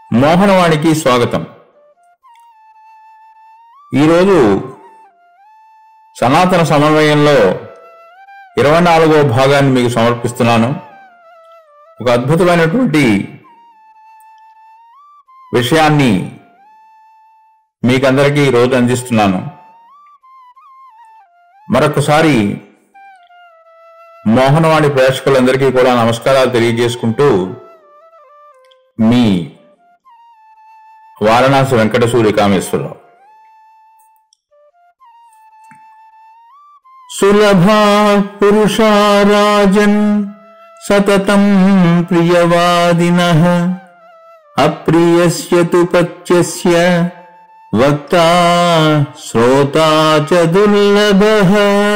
మోహనవాణికి స్వాగతం ఈరోజు సనాతన సమన్వయంలో ఇరవై నాలుగో భాగాన్ని మీకు సమర్పిస్తున్నాను ఒక అద్భుతమైనటువంటి విషయాన్ని మీకందరికీ ఈరోజు అందిస్తున్నాను మరొకసారి మోహనవాణి ప్రేక్షకులందరికీ కూడా నమస్కారాలు తెలియజేసుకుంటూ మీ వారణాసి వెంకట సూర్య కామేశ్వరరావు సులభా పురుషారాజన్ సతతం ప్రియవాదిన అప్రియస్య తు పత్యస్య వక్తా శ్రోతా చ దుర్లభః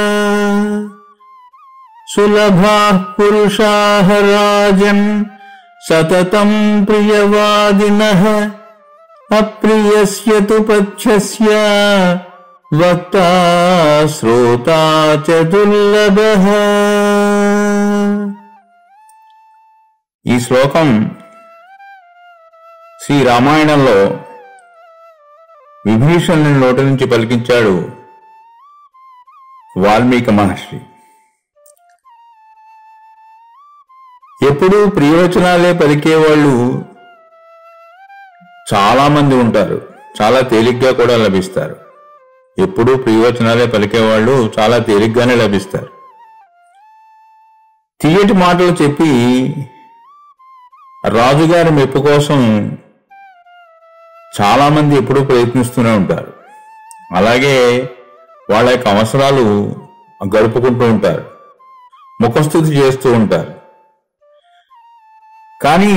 సులభా పురుషాః రాజన్ సతతం ప్రియవాదినః అప్రియస్య తు పక్షస్య వక్తా శ్రోతా చ దుర్లభః ఈ శ్లోకం శ్రీ రామాయణంలో విభీషణుని నోటి నుంచి పలికించాడు వాల్మీకి మహర్షి ఎప్పుడూ ప్రియవచనాలే పలికేవాళ్ళు చాలా మంది ఉంటారు చాలా తేలిగ్గా కూడా లభిస్తారు ఎప్పుడూ ప్రియవచనాలే పలికేవాళ్ళు చాలా తేలిగ్గానే లభిస్తారు తీయటి మాటలు చెప్పి రాజుగారి మెప్పు కోసం చాలా మంది ఎప్పుడూ ప్రయత్నిస్తూనే ఉంటారు అలాగే వాళ్ళ యొక్క అవసరాలు గడుపుకుంటూ ఉంటారు ముఖస్థుతి చేస్తూ ఉంటారు కానీ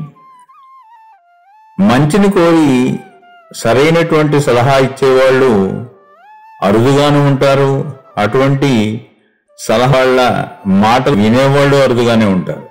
మంచిని కోరి సరైనటువంటి సలహా ఇచ్చేవాళ్ళు అరుదుగాను ఉంటారు అటువంటి సలహాళ్ళ మాటలు వినేవాళ్ళు అరుదుగానే ఉంటారు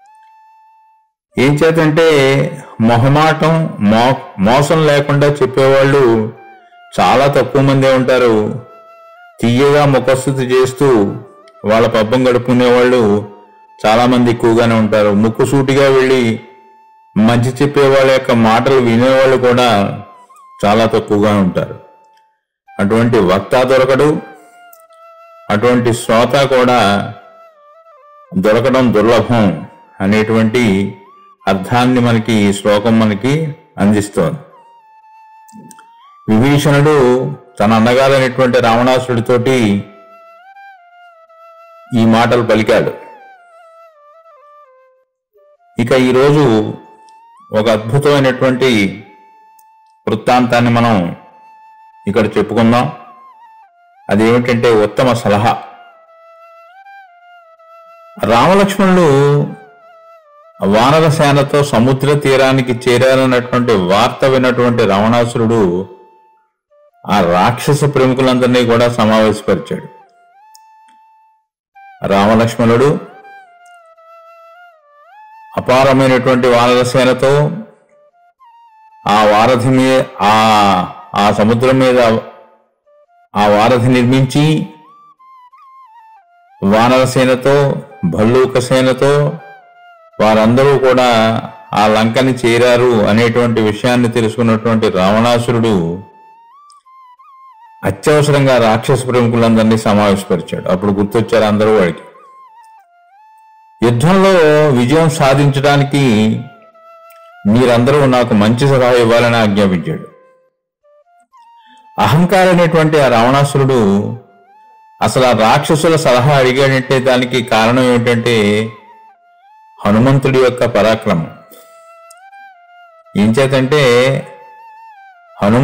ఏం చేతంటే మొహమాటం మో మోసం లేకుండా చెప్పేవాళ్ళు చాలా తక్కువ మందే ఉంటారు తీయగా ముఖస్థుతి చేస్తూ వాళ్ళ పబ్బం గడుపుకునేవాళ్ళు చాలా మంది ఎక్కువగానే ఉంటారు ముక్కుసూటిగా వెళ్ళి మంచి చెప్పే వాళ్ళ యొక్క మాటలు వినేవాళ్ళు కూడా చాలా తక్కువగా ఉంటారు అటువంటి వక్త దొరకడు అటువంటి శ్రోత కూడా దొరకడం దుర్లభం అనేటువంటి అర్థాన్ని మనకి ఈ శ్లోకం మనకి అందిస్తోంది విభీషణుడు తన అన్నగారైనటువంటి రావణాసుడితోటి ఈ మాటలు పలికాడు ఇక ఈరోజు ఒక అద్భుతమైనటువంటి వృత్తాంతాన్ని మనం ఇక్కడ చెప్పుకుందాం అదేమిటంటే ఉత్తమ సలహా రామలక్ష్మణులు వానర సేనతో సముద్ర తీరానికి చేరారన్నటువంటి వార్త విన్నటువంటి రావణాసురుడు ఆ రాక్షస ప్రముఖులందరినీ కూడా సమావేశపరిచాడు రామలక్ష్మణుడు అపారమైనటువంటి వానర సేనతో ఆ వారధి మీద ఆ ఆ సముద్రం మీద ఆ వారధి నిర్మించి వానర సేనతో భల్లూక సేనతో వారందరూ కూడా ఆ లంకని చేరారు అనేటువంటి విషయాన్ని తెలుసుకున్నటువంటి రావణాసురుడు అత్యవసరంగా రాక్షస ప్రముఖులందరినీ సమావేశపరిచాడు అప్పుడు గుర్తొచ్చారు అందరూ వాడికి యుద్ధంలో విజయం సాధించడానికి మీరందరూ నాకు మంచి సలహా ఇవ్వాలని ఆజ్ఞాపించాడు అహంకారమైనటువంటి ఆ రావణాసురుడు అసలు ఆ రాక్షసుల సలహా అడిగాడంటే దానికి కారణం ఏమిటంటే హనుమంతుడి యొక్క పరాక్రమం ఏం చేతంటే హనుమ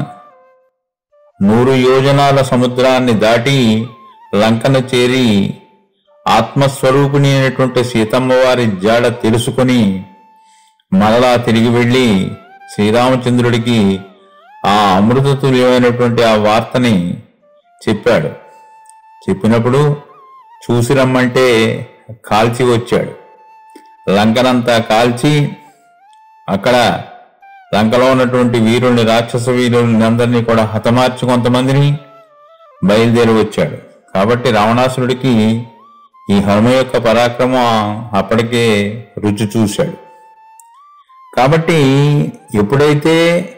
నూరు యోజనాల సముద్రాన్ని దాటి లంకను చేరి ఆత్మస్వరూపిణి అయినటువంటి సీతమ్మ వారి జాడ తెలుసుకుని మరలా తిరిగి వెళ్ళి శ్రీరామచంద్రుడికి ఆ అమృత తుల్యమైనటువంటి ఆ వార్తని చెప్పాడు చెప్పినప్పుడు చూసి రమ్మంటే కాల్చి వచ్చాడు లంకనంతా కాల్చి అక్కడ లంకలో ఉన్నటువంటి వీరుల్ని రాక్షస వీరుల్ని అందరినీ కూడా హతమార్చి కొంతమందిని బయలుదేరి వచ్చాడు కాబట్టి రావణాసురుడికి ఈ హనుమ యొక్క పరాక్రమం అప్పటికే రుచి చూశాడు కాబట్టి ఎప్పుడైతే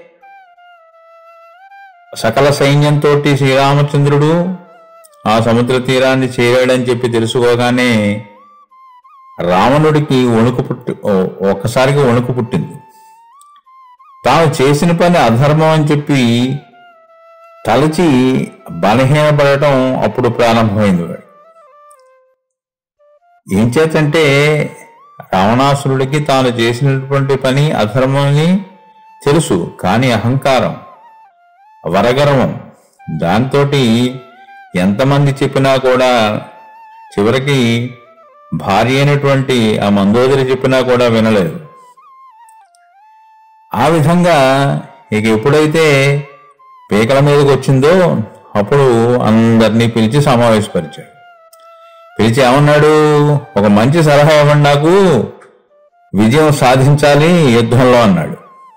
సకల సైన్యంతో శ్రీరామచంద్రుడు ఆ సముద్ర తీరాన్ని చేరాడని చెప్పి తెలుసుకోగానే రావణుడికి వణుకు పుట్టి ఓ- ఒక్కసారిగా వణుకు పుట్టింది తాను చేసిన పని అధర్మం అని చెప్పి తలచి బలహీనపడటం అప్పుడు ప్రారంభమైంది వాడు ఏం చేతంటే రావణాసురుడికి తాను చేసినటువంటి పని అధర్మమని తెలుసు కానీ అహంకారం వరగర్వం దాంతో ఎంతమంది చెప్పినా కూడా చివరికి భార్య అయినటువంటి ఆ మందోదరి చెప్పినా కూడా వినలేదు ఆ విధంగా ఇక ఎప్పుడైతే పీకల మీదకి వచ్చిందో అప్పుడు అందరినీ పిలిచి సమావేశపరిచాడు పిలిచి ఏమన్నాడు ఒక మంచి సలహా ఇవ్వండి నాకు విజయం సాధించాలి యుద్ధంలో అన్నాడు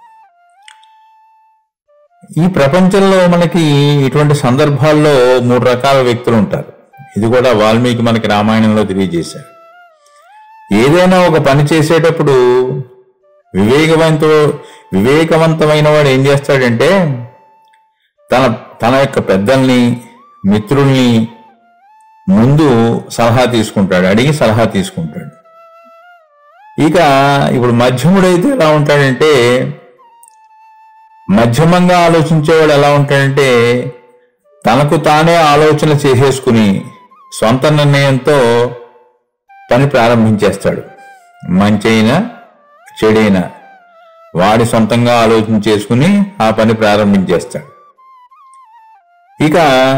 ఈ ప్రపంచంలో మనకి ఇటువంటి సందర్భాల్లో మూడు రకాల వ్యక్తులు ఉంటారు ఇది కూడా వాల్మీకి మనకి రామాయణంలో తెలియజేశారు ఏదైనా ఒక పని చేసేటప్పుడు వివేకవంతో వివేకవంతమైన వాడు ఏం చేస్తాడంటే తన తన యొక్క పెద్దల్ని మిత్రుల్ని ముందు సలహా తీసుకుంటాడు అడిగి సలహా తీసుకుంటాడు ఇక ఇప్పుడు మధ్యముడైతే ఎలా ఉంటాడంటే మధ్యమంగా ఆలోచించేవాడు ఎలా ఉంటాడంటే తనకు తానే ఆలోచన చేసేసుకుని సొంత నిర్ణయంతో పని ప్రారంభించేస్తాడు మంచైనా చెడైనా వాడి సొంతంగా ఆలోచన చేసుకుని ఆ పని ప్రారంభించేస్తాడు ఇక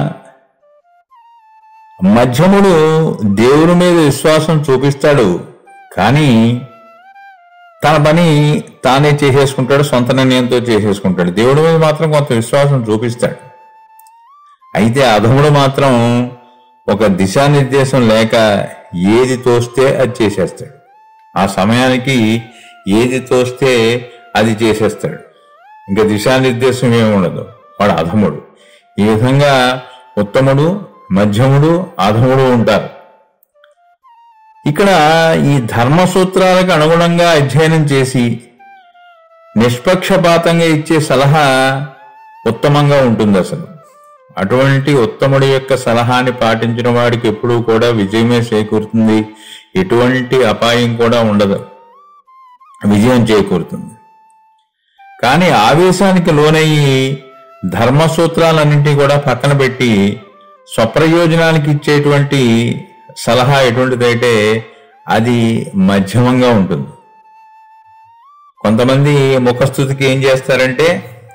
మధ్యముడు దేవుని మీద విశ్వాసం చూపిస్తాడు కానీ తన పని తానే చేసేసుకుంటాడు సొంత నిర్ణయంతో చేసేసుకుంటాడు దేవుడి మీద మాత్రం కొంత విశ్వాసం చూపిస్తాడు అయితే అధముడు మాత్రం ఒక దిశానిర్దేశం లేక ఏది తోస్తే అది చేసేస్తాడు ఆ సమయానికి ఏది తోస్తే అది చేసేస్తాడు ఇంకా దిశానిర్దేశం ఏమి ఉండదు వాడు అధముడు ఈ విధంగా ఉత్తముడు మధ్యముడు అధముడు ఉంటారు ఇక్కడ ఈ ధర్మ సూత్రాలకు అనుగుణంగా అధ్యయనం చేసి నిష్పక్షపాతంగా ఇచ్చే సలహా ఉత్తమంగా ఉంటుంది అసలు అటువంటి ఉత్తముడి యొక్క సలహాని పాటించిన వాడికి ఎప్పుడూ కూడా విజయమే చేకూరుతుంది ఎటువంటి అపాయం కూడా ఉండదు విజయం చేకూరుతుంది కానీ ఆవేశానికి లోనయ్యి ధర్మ సూత్రాలన్నింటినీ కూడా పక్కన పెట్టి స్వప్రయోజనానికి ఇచ్చేటువంటి సలహా ఎటువంటిదైతే అది మధ్యమంగా ఉంటుంది కొంతమంది ముఖస్థుతికి ఏం చేస్తారంటే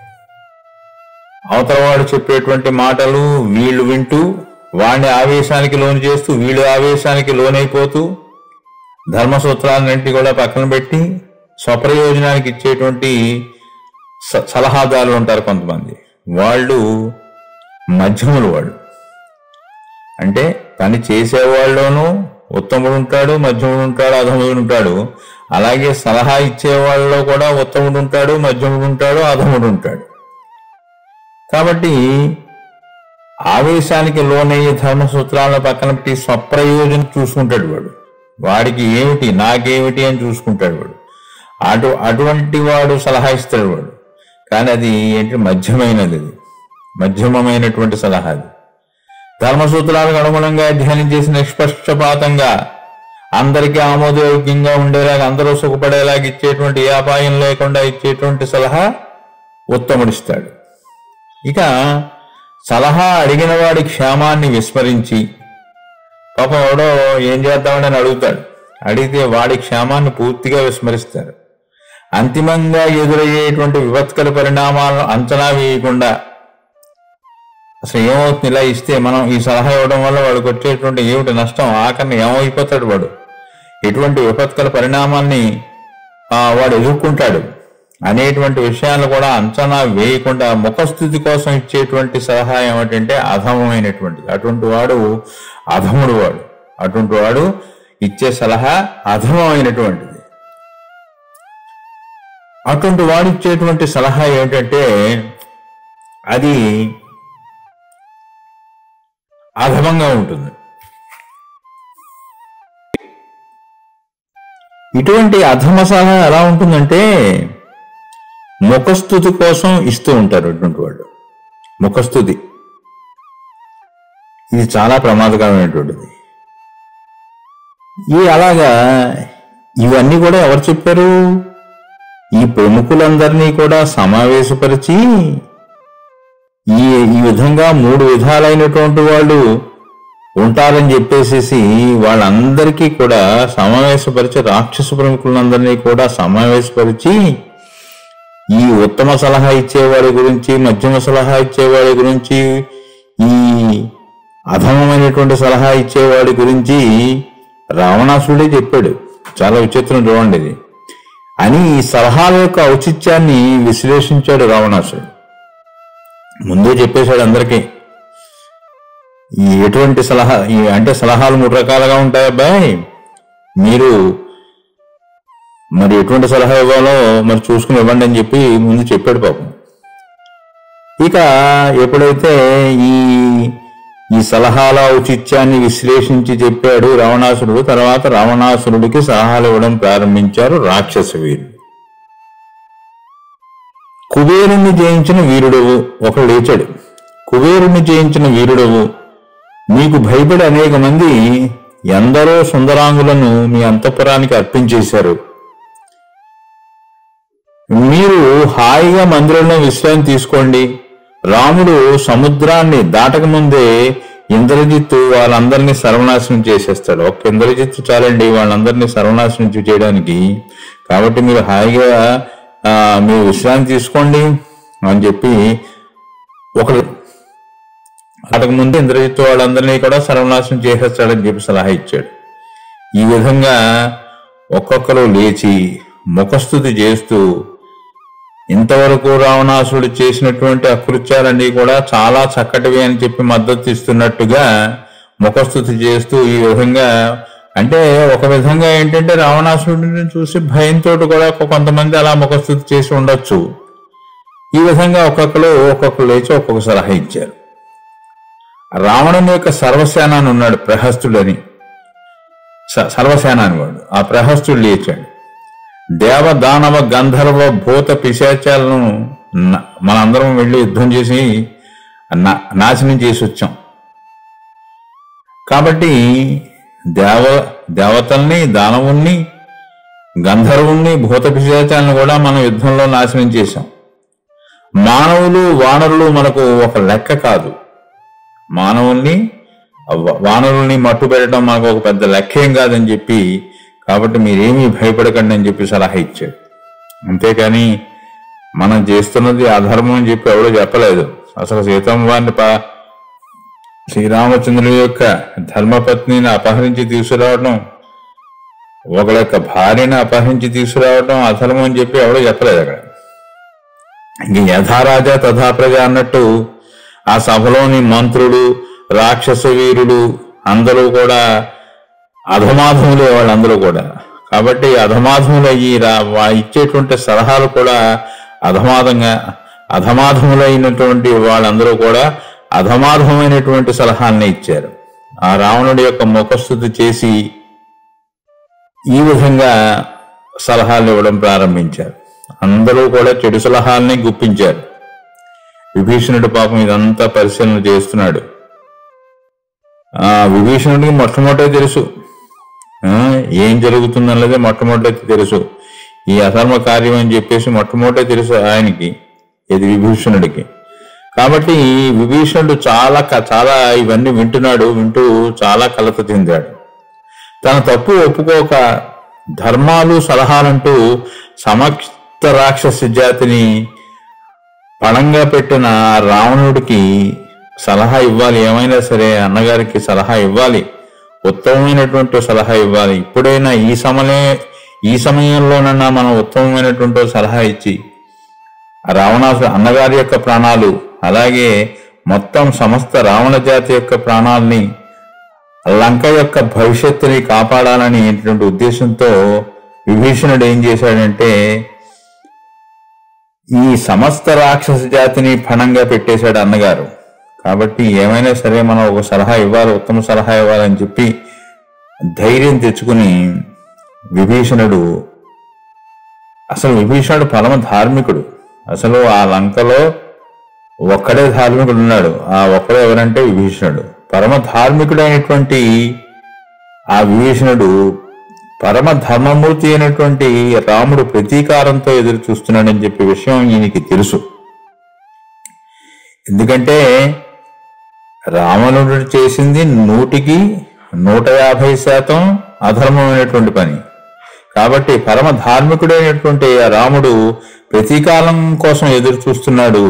అవతలవాడు చెప్పేటువంటి మాటలు వీళ్ళు వింటూ వాడిని ఆవేశానికి లోను చేస్తూ వీళ్ళు ఆవేశానికి లోనైపోతూ ధర్మసూత్రాలన్నింటినీ కూడా పక్కన పెట్టి స్వప్రయోజనానికి ఇచ్చేటువంటి స- సలహాదారులు ఉంటారు కొంతమంది వాళ్ళు మధ్యములు వాడు అంటే పని చేసేవాళ్ళలోనూ ఉత్తముడు ఉంటాడు మధ్యముడు ఉంటాడు అధముడు ఉంటాడు అలాగే సలహా ఇచ్చేవాళ్ళలో కూడా ఉత్తముడు ఉంటాడు మధ్యముడు ఉంటాడు అధముడు ఉంటాడు కాబట్టి ఆవేశానికి లోనయ్యే ధర్మ సూత్రాలను పక్కన పెట్టి స్వప్రయోజనం చూసుకుంటాడు వాడు వాడికి ఏమిటి నాకేమిటి అని చూసుకుంటాడు వాడు అటు అటువంటి వాడు సలహా ఇస్తాడు వాడు కానీ అది ఏంటి మధ్యమైనది అది మధ్యమమైనటువంటి సలహా అది ధర్మసూత్రాలకు అనుగుణంగా అధ్యయనం చేసి నిష్పక్షపాతంగా అందరికీ ఆమోదయోగ్యంగా ఉండేలాగా అందరూ సుఖపడేలాగా ఇచ్చేటువంటి ఏ అపాయం లేకుండా ఇచ్చేటువంటి సలహా ఉత్తముడిస్తాడు ఇక సలహా అడిగిన వాడి క్షేమాన్ని విస్మరించి పాపం ఎవడో ఏం చేద్దామని అని అడుగుతాడు అడిగితే వాడి క్షేమాన్ని పూర్తిగా విస్మరిస్తారు అంతిమంగా ఎదురయ్యేటువంటి విపత్కర పరిణామాలను అంచనా వేయకుండా అసలు ఏమవుతుంది ఇలా ఇస్తే మనం ఈ సలహా ఇవ్వడం వల్ల వాడికి వచ్చేటువంటి ఏమిటి నష్టం ఆఖరిని ఏమైపోతాడు వాడు ఎటువంటి విపత్కర పరిణామాన్ని ఆ, వాడు ఎదుర్కొంటాడు అనేటువంటి విషయాలు కూడా అంచనా వేయకుండా ముఖస్థితి కోసం ఇచ్చేటువంటి సలహా ఏమిటంటే అధమమైనటువంటిది అటువంటి వాడు అధముడు వాడు అటువంటి వాడు ఇచ్చే సలహా అధమమైనటువంటిది అటువంటి వాడు ఇచ్చేటువంటి సలహా ఏమిటంటే అది అధమంగా ఉంటుంది ఇటువంటి అధమ సలహా ఎలా ఉంటుందంటే ముఖస్థుతి కోసం ఇస్తూ ఉంటారు ఇటువంటి వాళ్ళు ముఖస్థుతి ఇది చాలా ప్రమాదకరమైనటువంటిది ఈ అలాగా ఇవన్నీ కూడా ఎవరు చెప్పారు ఈ ప్రముఖులందరినీ కూడా సమావేశపరిచి ఈ ఈ విధంగా మూడు విధాలైనటువంటి వాళ్ళు ఉంటారని చెప్పేసేసి వాళ్ళందరికీ కూడా సమావేశపరిచి రాక్షస ప్రముఖులందరినీ కూడా సమావేశపరిచి ఈ ఉత్తమ సలహా ఇచ్చేవాడి గురించి మధ్యమ సలహా ఇచ్చేవాడి గురించి ఈ అధమమైనటువంటి సలహా ఇచ్చేవాడి గురించి రావణాసుడే చెప్పాడు చాలా విచిత్రం చూడండి ఇది అని ఈ సలహాల యొక్క ఔచిత్యాన్ని విశ్లేషించాడు రావణాసుడు ముందే చెప్పేశాడు అందరికీ ఈ ఎటువంటి సలహా ఈ అంటే సలహాలు మూడు రకాలుగా ఉంటాయి అబ్బాయి మీరు మరి ఎటువంటి సలహా ఇవ్వాలో మరి చూసుకుని ఇవ్వండి అని చెప్పి ముందు చెప్పాడు పాపం ఇక ఎప్పుడైతే ఈ ఈ సలహాల ఔచిత్యాన్ని విశ్లేషించి చెప్పాడు రావణాసురుడు తర్వాత రావణాసురుడికి సలహాలు ఇవ్వడం ప్రారంభించారు రాక్షస వీరుడు కుబేరుణ్ణి జయించిన వీరుడవు ఒకడు లేచాడు కుబేరుణ్ణి జయించిన వీరుడవు మీకు భయపడి అనేక మంది ఎందరో సుందరాంగులను మీ అంతఃపురానికి అర్పించేశారు మీరు హాయిగా మందిరంలో విశ్రాంతి తీసుకోండి రాముడు సముద్రాన్ని దాటకముందే ఇంద్రజిత్తు వాళ్ళందరినీ సర్వనాశనం చేసేస్తాడు ఒక్క ఇంద్రజిత్తు చాలండి వాళ్ళందరినీ సర్వనాశనం చేయడానికి కాబట్టి మీరు హాయిగా ఆ, మీరు విశ్రాంతి తీసుకోండి అని చెప్పి ఒకడు అతకు ముందు ఇంద్రజిత్తు వాళ్ళందరినీ కూడా సర్వనాశనం చేసేస్తాడని చెప్పి సలహా ఇచ్చాడు ఈ విధంగా ఒక్కొక్కరు లేచి ముఖస్థుతి చేస్తూ ఇంతవరకు రావణాసురుడు చేసినటువంటి అకృత్యాలన్నీ కూడా చాలా చక్కటివి అని చెప్పి మద్దతు ఇస్తున్నట్టుగా ముఖస్థుతి చేస్తూ ఈ విధంగా అంటే ఒక విధంగా ఏంటంటే రావణాసురుడిని చూసి భయంతో కూడా ఒక కొంతమంది అలా ముఖస్థుతి చేసి ఉండొచ్చు ఈ విధంగా ఒక్కొక్కరు ఒక్కొక్కరు లేచి ఒక్కొక్క సలహా ఇచ్చారు రావణుని యొక్క సర్వసేనాని ఉన్నాడు ప్రహస్తుడని స- సర్వసేనాని వాడు ఆ ప్రహస్తుడు లేచాడు దేవ దానవ గంధర్వ భూత పిశాచాలను న- మనందరం వెళ్ళి యుద్ధం చేసి నా- నాశనం చేసి వచ్చాం కాబట్టి దేవ దేవతల్ని దానవుల్ని గంధర్వుల్ని భూత పిశాచాలను కూడా మనం యుద్ధంలో నాశనం చేశాం మానవులు వానరులు మనకు ఒక లెక్క కాదు మానవుల్ని వ- వానరుల్ని మట్టు పెట్టడం మనకు ఒక పెద్ద లక్ష్యం కాదని చెప్పి కాబట్టి మీరేమీ భయపడకండి అని చెప్పి సలహా ఇచ్చాడు అంతేకాని మనం చేస్తున్నది అధర్మం అని చెప్పి ఎవడో చెప్పలేదు అసలు సీతమ్మ వారిని పా శ్రీరామచంద్రుని యొక్క ధర్మపత్నిని అపహరించి తీసుకురావడం ఒకళ్ళ యొక్క భార్యను అపహరించి తీసుకురావడం అధర్మం అని చెప్పి ఎవడో చెప్పలేదు అక్కడ ఇంక యథారాజా తథా ప్రజ అన్నట్టు ఆ సభలోని మంత్రులు రాక్షస వీరులు అందరూ కూడా అధమాధములే వాళ్ళందరూ కూడా కాబట్టి అధమాధములు అయ్యి రా- వా- ఇచ్చేటువంటి సలహాలు కూడా అధమాదంగా అధమాధములైనటువంటి వాళ్ళందరూ కూడా అధమాధమైనటువంటి సలహాలనే ఇచ్చారు ఆ రావణుడి యొక్క ముఖస్థుతి చేసి ఈ విధంగా సలహాలు ఇవ్వడం ప్రారంభించారు అందరూ కూడా చెడు సలహాలని గుప్పించారు విభీషణుడు పాపం ఇదంతా పరిశీలన చేస్తున్నాడు ఆ విభీషణుడికి మొట్టమొదటి తెలుసు ఆ, ఏం జరుగుతుందన్నదే మొట్టమొదటి తెలుసు ఈ అధర్మ కార్యం అని చెప్పేసి మొట్టమొదటి తెలుసు ఆయనకి ఇది విభీషణుడికి కాబట్టి ఈ విభీషణుడు చాలా క- చాలా ఇవన్నీ వింటున్నాడు వింటూ చాలా కలత చెందాడు తన తప్పు ఒప్పుకోక ధర్మాలు సలహాలంటూ సమస్త రాక్షస జాతిని పణంగా పెట్టిన ఆ రావణుడికి సలహా ఇవ్వాలి ఏమైనా సరే అన్నగారికి సలహా ఇవ్వాలి ఉత్తమమైనటువంటి సలహా ఇవ్వాలి ఇప్పుడైనా ఈ సమయే ఈ సమయంలోనన్నా మనం ఉత్తమమైనటువంటి సలహా ఇచ్చి ఆ రావణాసు అన్నగారి యొక్క ప్రాణాలు అలాగే మొత్తం సమస్త రావణ జాతి యొక్క ప్రాణాలని లంక యొక్క భవిష్యత్తుని కాపాడాలని అనేటువంటి ఉద్దేశంతో విభీషణుడు ఏం చేశాడంటే ఈ సమస్త రాక్షస జాతిని ఫణంగా పెట్టేశాడు అన్నగారు కాబట్టి ఏమైనా సరే మనం ఒక సలహా ఇవ్వాలి ఉత్తమ సలహా ఇవ్వాలని చెప్పి ధైర్యం తెచ్చుకుని విభీషణుడు అసలు విభీషణుడు పరమ ధార్మికుడు అసలు ఆ లంకలో ఒక్కడే ధార్మికుడు ఉన్నాడు ఆ ఒక్కడే ఎవరంటే విభీషణుడు పరమ ధార్మికుడైనటువంటి ఆ విభీషణుడు పరమ ధర్మమూర్తి అయినటువంటి రాముడు ప్రతీకారంతో ఎదురు చూస్తున్నాడని చెప్పే విషయం ఈయనకి తెలుసు ఎందుకంటే రావణుడు చేసింది నూటికి నూట యాభై శాతం అధర్మమైనటువంటి పని కాబట్టి పరమ ధార్మికుడైనటువంటి ఆ రాముడు ప్రతీకాలం కోసం ఎదురు చూస్తున్నాడు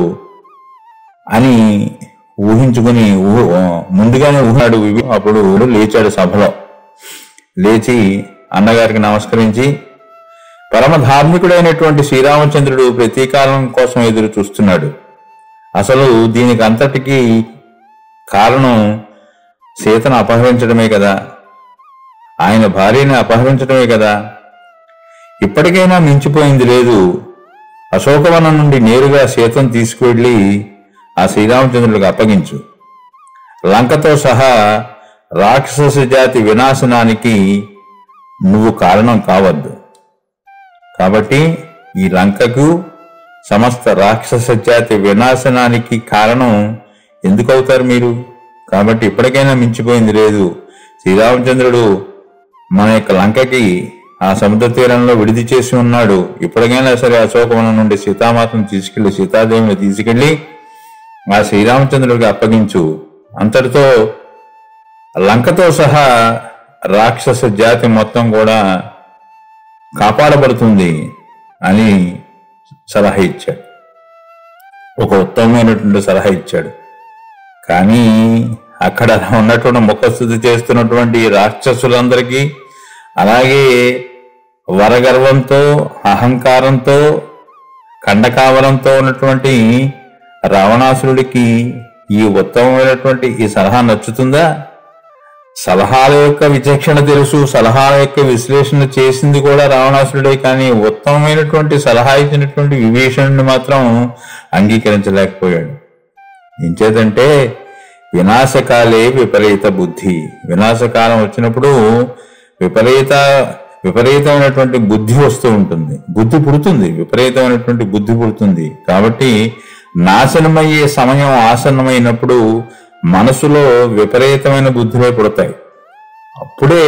అని ఊహించుకుని ఊహ- ముందుగానే ఊహాడు విభి- అప్పుడు లేచాడు సభలో లేచి అన్నగారికి నమస్కరించి పరమ ధార్మికుడైనటువంటి శ్రీరామచంద్రుడు ప్రతీకాలం కోసం ఎదురు చూస్తున్నాడు అసలు దీనికి అంతటికీ కారణం సీతను అపహరించడమే కదా ఆయన భార్యని అపహరించడమే కదా ఇప్పటికైనా మించిపోయింది లేదు అశోకవనం నుండి నేరుగా సీతను తీసుకువెళ్లి ఆ శ్రీరామచంద్రుడికి అప్పగించు లంకతో సహా రాక్షస జాతి వినాశనానికి నువ్వు కారణం కావద్దు కాబట్టి ఈ లంకకు సమస్త రాక్షస జాతి వినాశనానికి కారణం ఎందుకు అవుతారు మీరు కాబట్టి ఇప్పటికైనా మించిపోయింది లేదు శ్రీరామచంద్రుడు మన యొక్క లంకకి ఆ సముద్ర తీరంలో విడిది చేసి ఉన్నాడు ఇప్పటికైనా సరే అశోకవనం నుండి సీతామాతను తీసుకెళ్లి సీతాదేవిని తీసుకెళ్లి ఆ శ్రీరామచంద్రుడికి అప్పగించు అంతటితో లంకతో సహా రాక్షస జాతి మొత్తం కూడా కాపాడబడుతుంది అని సలహా ఇచ్చాడు ఒక ఉత్తమమైనటువంటి సలహా ఇచ్చాడు కానీ అక్కడ ఉన్నటువంటి ముఖస్థుతి చేస్తున్నటువంటి రాక్షసులందరికీ అలాగే వరగర్వంతో అహంకారంతో ఖండకావరంతో ఉన్నటువంటి రావణాసురుడికి ఈ ఉత్తమమైనటువంటి ఈ సలహా నచ్చుతుందా సలహాల యొక్క విచక్షణ తెలుసు సలహాల యొక్క విశ్లేషణ చేసింది కూడా రావణాసురుడే కానీ ఉత్తమమైనటువంటి సలహా ఇచ్చినటువంటి విభీషణుని మాత్రం అంగీకరించలేకపోయాడు ఎంచేతంటే వినాశకాలే విపరీత బుద్ధి వినాశకాలం వచ్చినప్పుడు విపరీత విపరీతమైనటువంటి బుద్ధి వస్తూ ఉంటుంది బుద్ధి పుడుతుంది విపరీతమైనటువంటి బుద్ధి పుడుతుంది కాబట్టి నాశనమయ్యే సమయం ఆసన్నమైనప్పుడు మనసులో విపరీతమైన బుద్ధులే పుడతాయి అప్పుడే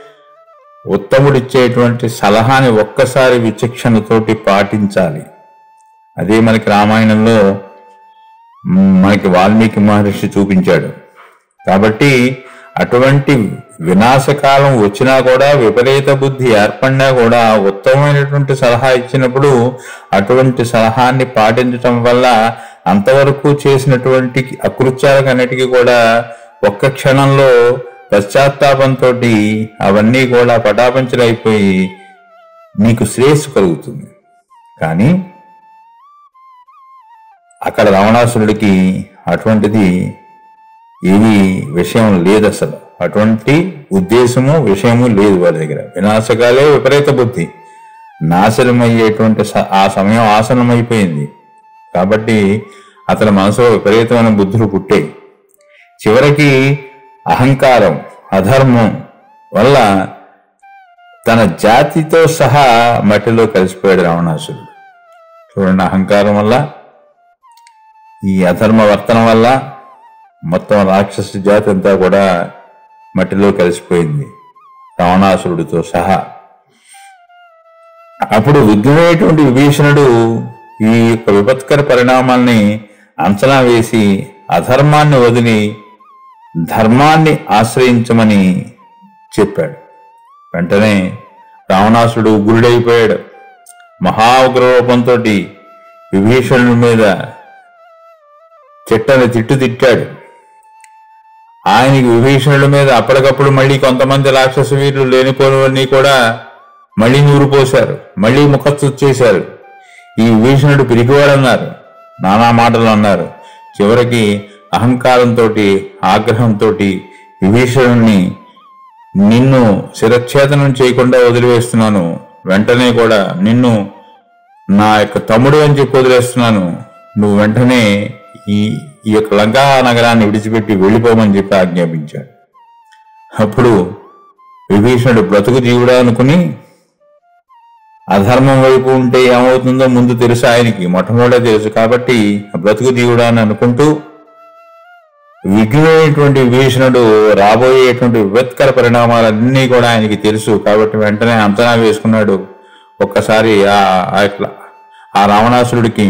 ఉత్తముడిచ్చేటువంటి సలహాని ఒక్కసారి విచక్షణతోటి పాటించాలి అదే మనకి రామాయణంలో మ్, మనకి వాల్మీకి మహర్షి చూపించాడు కాబట్టి అటువంటి వినాశకాలం వచ్చినా కూడా విపరీత బుద్ధి ఏర్పడినా కూడా ఉత్తమమైనటువంటి సలహా ఇచ్చినప్పుడు అటువంటి సలహాన్ని పాటించటం వల్ల అంతవరకు చేసినటువంటి అకృత్యాలకన్నిటికీ కూడా ఒక్క క్షణంలో పశ్చాత్తాపంతో అవన్నీ కూడా పటాపంచలైపోయి నీకు శ్రేయస్సు కలుగుతుంది కానీ అక్కడ రావణాసురుడికి అటువంటిది ఏమీ విషయం లేదు అసలు అటువంటి ఉద్దేశము విషయము లేదు వారి దగ్గర వినాశకాలే విపరీత బుద్ధి నాశనమయ్యేటువంటి స- ఆ సమయం ఆసనమైపోయింది కాబట్టి అతని మనసులో విపరీతమైన బుద్ధులు పుట్టాయి చివరికి అహంకారం అధర్మం వల్ల తన జాతితో సహా మట్టిలో కలిసిపోయాడు రావణాసురుడు చూడండి అహంకారం వల్ల ఈ అధర్మ వర్తన వల్ల మొత్తం రాక్షస జాతి అంతా కూడా మట్టిలో కలిసిపోయింది రావణాసురుడితో సహా అప్పుడు విఘ్నమైనటువంటి విభీషణుడు ఈ యొక్క విపత్కర పరిణామాల్ని అంచనా వేసి అధర్మాన్ని వదిలి ధర్మాన్ని ఆశ్రయించమని చెప్పాడు వెంటనే రావణాసుడు ఉగ్రుడైపోయాడు మహా ఉగ్రరూపంతో విభీషణుడి మీద చిట్టని తిట్టు తిట్టాడు ఆయనకి విభీషణుడి మీద అప్పటికప్పుడు మళ్ళీ కొంతమంది రాక్షస వీరులు లేనిపోనివన్నీ కూడా మళ్ళీ నూరు పోశారు మళ్ళీ ముఖస్థుతి చేశారు ఈ విభీషణుడు పిరిగివాడన్నారు నానా మాటలు అన్నారు చివరికి అహంకారంతో ఆగ్రహంతో విభీషణుణ్ణి నిన్ను శిరచ్ఛేదనం చేయకుండా వదిలివేస్తున్నాను వెంటనే కూడా నిన్ను నా యొక్క తమ్ముడు అని చెప్పి వదిలేస్తున్నాను నువ్వు వెంటనే ఈ ఈ యొక్క లంకా నగరాన్ని విడిచిపెట్టి వెళ్ళిపోమని చెప్పి ఆజ్ఞాపించాడు అప్పుడు విభీషణుడు బ్రతుకు జీవుడా అనుకుని అధర్మం వైపు ఉంటే ఏమవుతుందో ముందు తెలుసు ఆయనకి మొట్టమొదటి తెలుసు కాబట్టి బ్రతుకు దీవుడా అని అనుకుంటూ విఘ్నుడైనటువంటి విభీషణుడు రాబోయేటువంటి విపత్కర పరిణామాలన్నీ కూడా ఆయనకి తెలుసు కాబట్టి వెంటనే అంచనా వేసుకున్నాడు ఒక్కసారి ఆ ఆ యొక్క- ఆ రావణాసురుడికి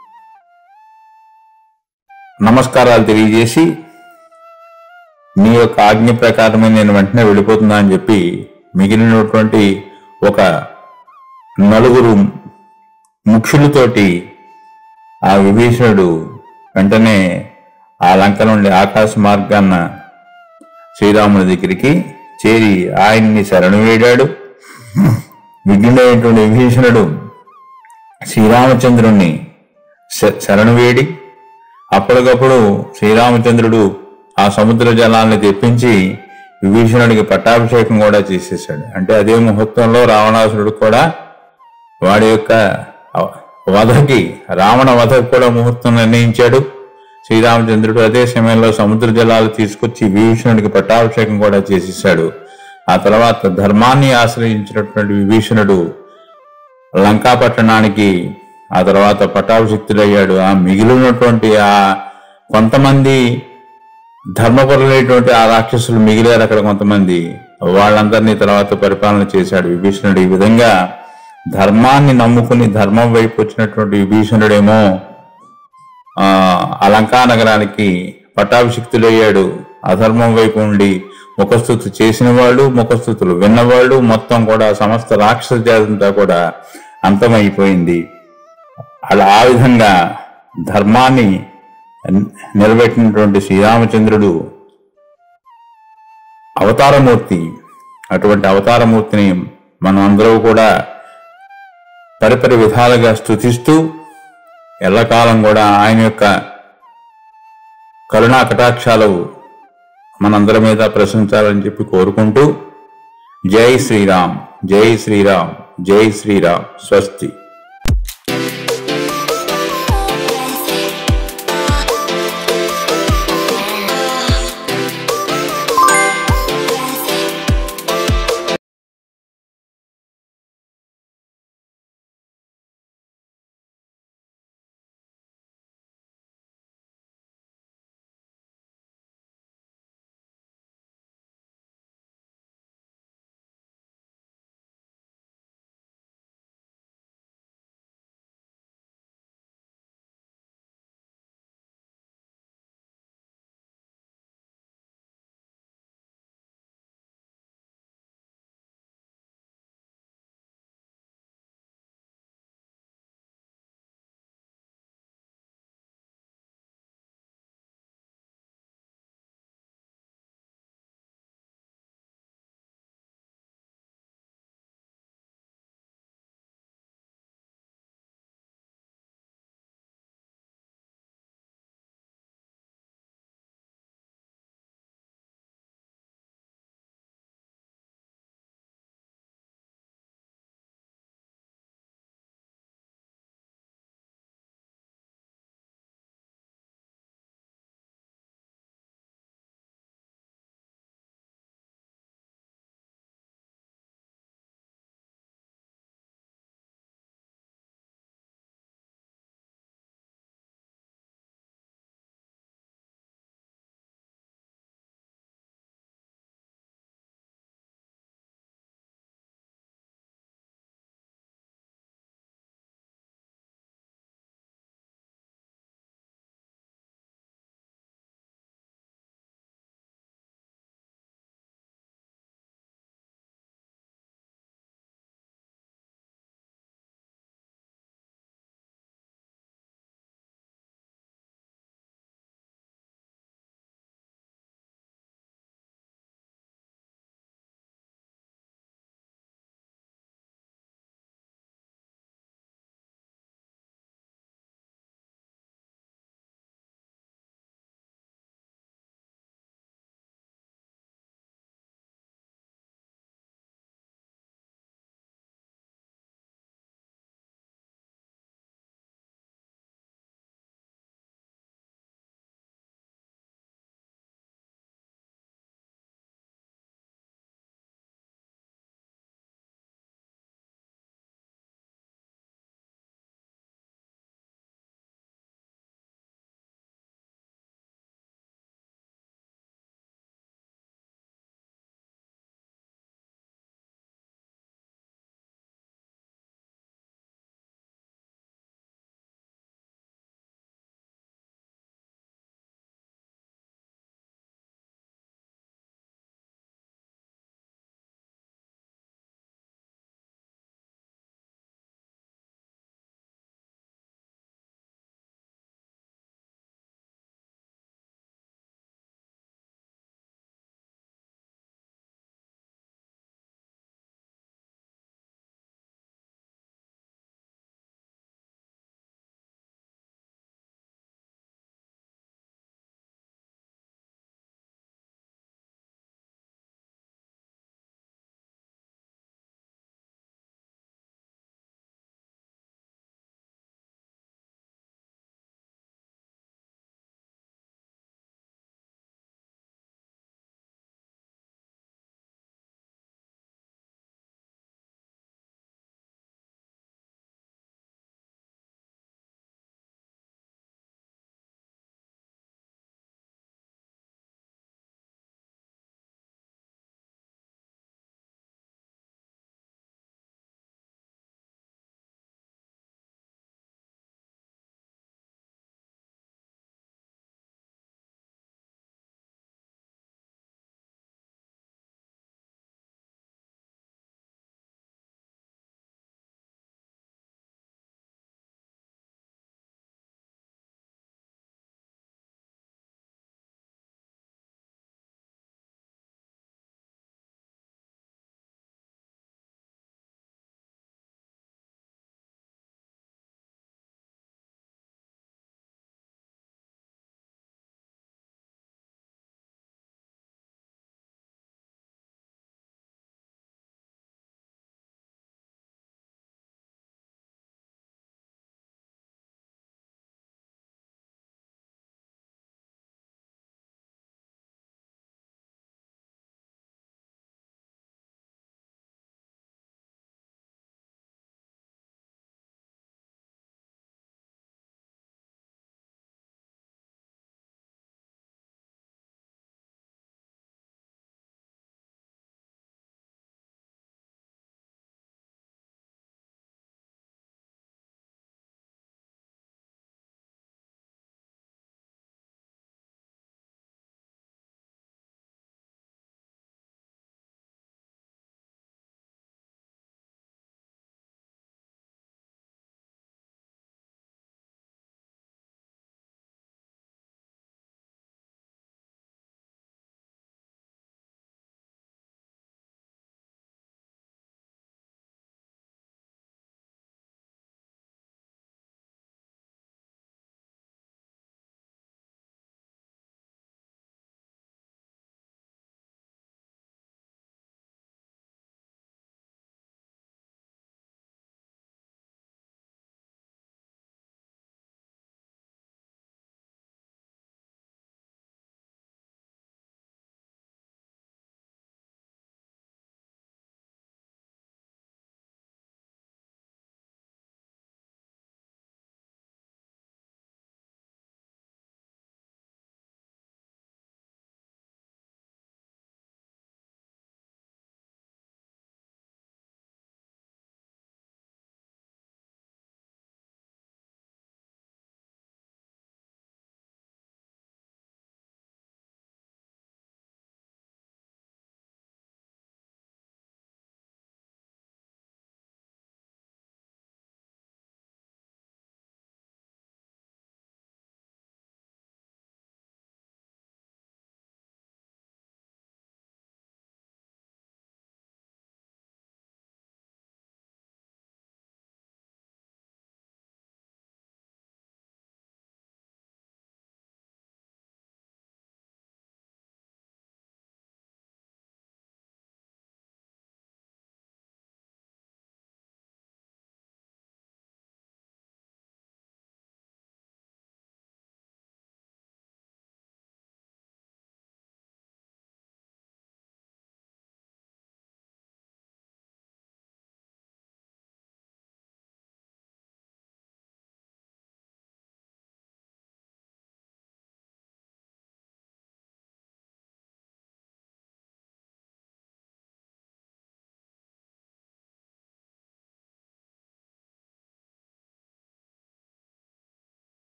నమస్కారాలు తెలియజేసి నీ యొక్క ఆజ్ఞ ప్రకారమే నేను వెంటనే వెళ్ళిపోతున్నా అని చెప్పి మిగిలినటువంటి ఒక నలుగురు ముఖ్యులతోటి ఆ విభీషణుడు వెంటనే ఆ లంక నుండి ఆకాశ మార్గాన్న శ్రీరాముని దగ్గరికి చేరి ఆయన్ని శరణు వేడాడు విఘ్నుడైనటువంటి విభీషణుడు శ్రీరామచంద్రుణ్ణి శ- శరణు వేడి అప్పటికప్పుడు శ్రీరామచంద్రుడు ఆ సముద్ర జలాన్ని తెప్పించి విభీషణుడికి పట్టాభిషేకం కూడా చేసేసాడు అంటే అదే ముహూర్తంలో రావణాసురుడు కూడా వాడి యొక్క వధకి రావణ వధకు కూడా ముహూర్తం నిర్ణయించాడు శ్రీరామచంద్రుడు అదే సమయంలో సముద్ర జలాలు తీసుకొచ్చి విభీషణుడికి పట్టాభిషేకం కూడా చేసేసాడు ఆ తర్వాత ధర్మాన్ని ఆశ్రయించినటువంటి విభీషణుడు లంకా పట్టణానికి ఆ తర్వాత పట్టాభిషిక్తుడయ్యాడు ఆ మిగిలినటువంటి ఆ కొంతమంది ధర్మపరులైనటువంటి ఆ రాక్షసులు మిగిలారు అక్కడ కొంతమంది వాళ్ళందరినీ తర్వాత పరిపాలన చేశాడు విభీషణుడు ఈ విధంగా ధర్మాన్ని నమ్ముకుని ధర్మం వైపు వచ్చినటువంటి విభీషణుడేమో ఆ అలంకా నగరానికి పట్టాభిషిక్తుడయ్యాడు అధర్మం వైపు ఉండి ముఖస్థుతి చేసిన వాళ్ళు ముఖస్థుతులు విన్నవాళ్ళు మొత్తం కూడా సమస్త రాక్షస జాతంతా కూడా అంతమైపోయింది అలా ఆ విధంగా ధర్మాన్ని నిలబెట్టినటువంటి శ్రీరామచంద్రుడు అవతారమూర్తి అటువంటి అవతారమూర్తిని మనం అందరూ కూడా పరిపరి విధాలుగా స్థుతిస్తూ ఎల్లకాలం కూడా ఆయన యొక్క కరుణా కటాక్షాలు మనందరి మీద ప్రశంసాలని చెప్పి కోరుకుంటూ జై శ్రీరామ్ జై శ్రీరామ్ జై శ్రీరామ్ స్వస్తి